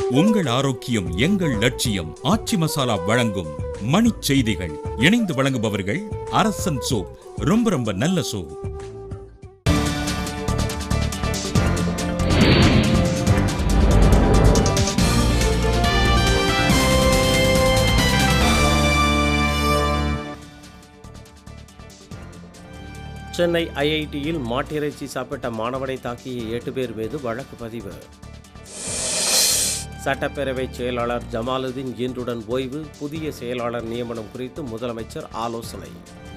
உங்கள் ஆரோக்கியம் எங்கள் லட்சியம் ஆச்சி மசாலா வழங்கும் மணிச் செய்திகள் இணைந்து வழங்குபவர்கள் அரசன் சோப் ரொம்ப ரொம்ப நல்ல சோப் சென்னை ஐஐடியில் மாட்டிறைச்சி சாப்பிட்ட மாணவனை தாக்கிய எட்டு பேர் மீது வழக்கு பதிவு சட்டப்பேரவை செயலாளர் ஜமாலுதீன் இன்றுடன் ஓய்வு புதிய செயலாளர் நியமனம் குறித்து முதலமைச்சர் ஆலோசனை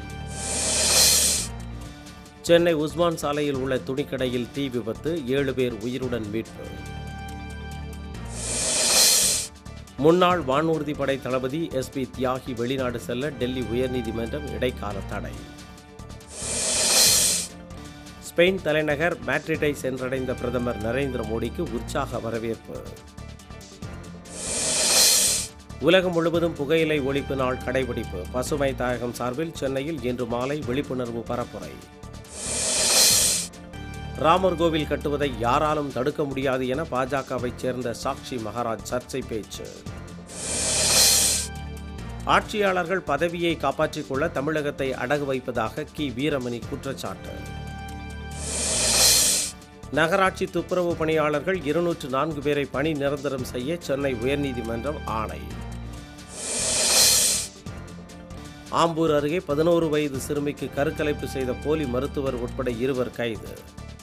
சென்னை உஸ்மான் சாலையில் உள்ள துணிக்கடையில் தீ விபத்து ஏழு பேர் உயிருடன் மீட்பு முன்னாள் வானூர்தி படை தளபதி எஸ்பி தியாகி வெளிநாடு செல்ல டெல்லி உயர்நீதிமன்றம் இடைக்கால தடை ஸ்பெயின் தலைநகர் மேட்ரிட்டை சென்றடைந்த பிரதமர் நரேந்திர மோடிக்கு உற்சாக வரவேற்பு உலகம் முழுவதும் புகையிலை ஒழிப்பு நாள் கடைபிடிப்பு பசுமை தாயகம் சார்பில் சென்னையில் இன்று மாலை விழிப்புணர்வு பரப்புரை ராமர் கோவில் கட்டுவதை யாராலும் தடுக்க முடியாது என பாஜகவைச் சேர்ந்த சாக்ஷி மகாராஜ் சர்ச்சை பேச்சு ஆட்சியாளர்கள் பதவியை காப்பாற்றிக் கொள்ள தமிழகத்தை அடகு வைப்பதாக கி வீரமணி குற்றச்சாட்டு நகராட்சி துப்புரவு பணியாளர்கள் இருநூற்று நான்கு பேரை பணி நிரந்தரம் செய்ய சென்னை உயர்நீதிமன்றம் ஆணை ஆம்பூர் அருகே பதினோரு வயது சிறுமிக்கு கருக்கலைப்பு செய்த போலி மருத்துவர் உட்பட இருவர் கைது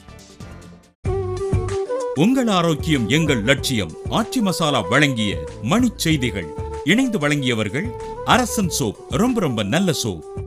உங்கள் ஆரோக்கியம் எங்கள் லட்சியம் ஆச்சி மசாலா வழங்கிய மணிச் செய்திகள் இணைந்து வழங்கியவர்கள் அரசன் சோப் ரொம்ப ரொம்ப நல்ல சோப்